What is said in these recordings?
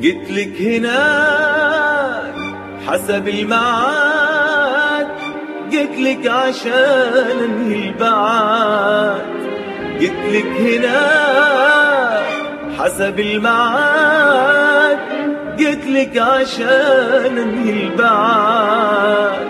جيتلك هناك حسب الميعاد جيتلك عشان انهي البعاد جيتلك هناك حسب الميعاد جيتلك عشان انهي البعاد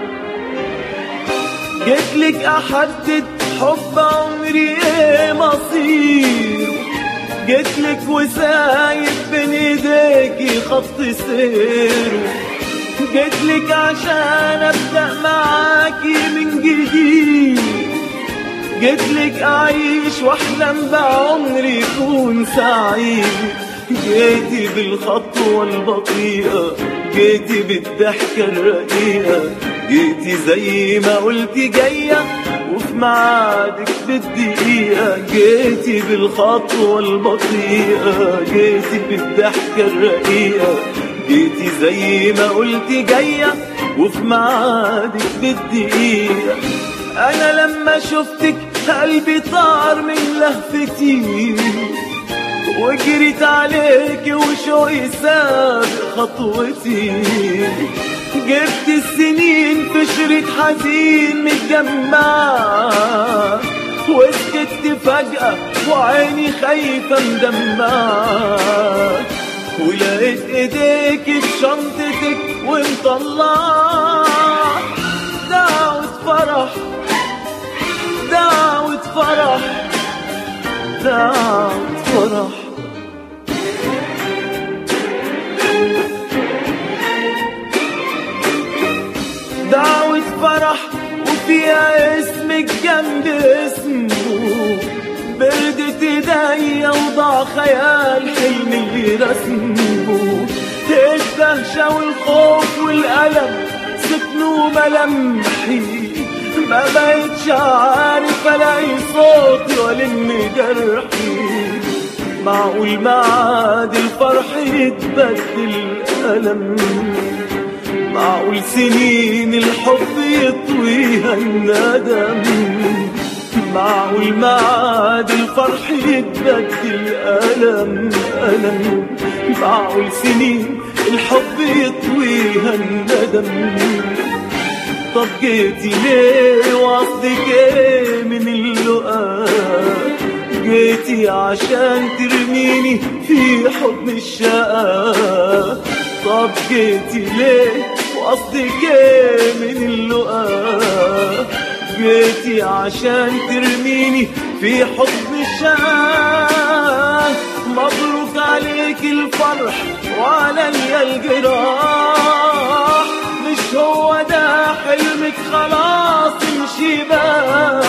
جيتلك احدد حب عمري ايه مصيره جيتلك وسايب بين ايديكي خط سيره جيتلك عشان ابدا معاكي من جديد جيتلك اعيش واحلم بعمري يكون سعيد جيتي بالخطوة البطيئة جيتي بالضحكة الرقيقة جيتي زي ما قلتي جاية وفي ميعادك بالدقيقة جيتي بالخطوة البطيئة جيتي بالضحكة الرقيقة جيتي زي ما قلتي جاية وفي ميعادك بالدقيقة أنا لما شفتك قلبي طار من لهفتي وجريت عليك وشوقي سابق خطوتي جبت السنين في شريط حزين متجمع وسكت فجأة وعيني خايفة مدمعة ولقيت ايديك في شنطتك ومطلع دعوة فرح دعوة فرح دعوة فرح دعوة فرح وفيها اسمك جنب اسمه بردت ايديا وضع خيال حلم اللي رسمه الدهشة والخوف والألم سكنوا ملامحي ما بقتش عارف الاقي صوتي والم جرحي معقول معاد الفرح يتبدل ألم معقول سنين الحب يطويها الندم معقول معاد الفرح يتبدل ألم ألم معقول سنين الحب يطويها الندم طب جيتي ليه وقصدك ايه من اللقاء جيتي عشان ترميني في حضن الشقا طب جيتي ليه وقصدك ايه من اللقاء جيتي عشان ترميني في حضن الشقا مبروك عليك الفرح وعليا الجراح مش هو ده حلمك خلاص امشي بقى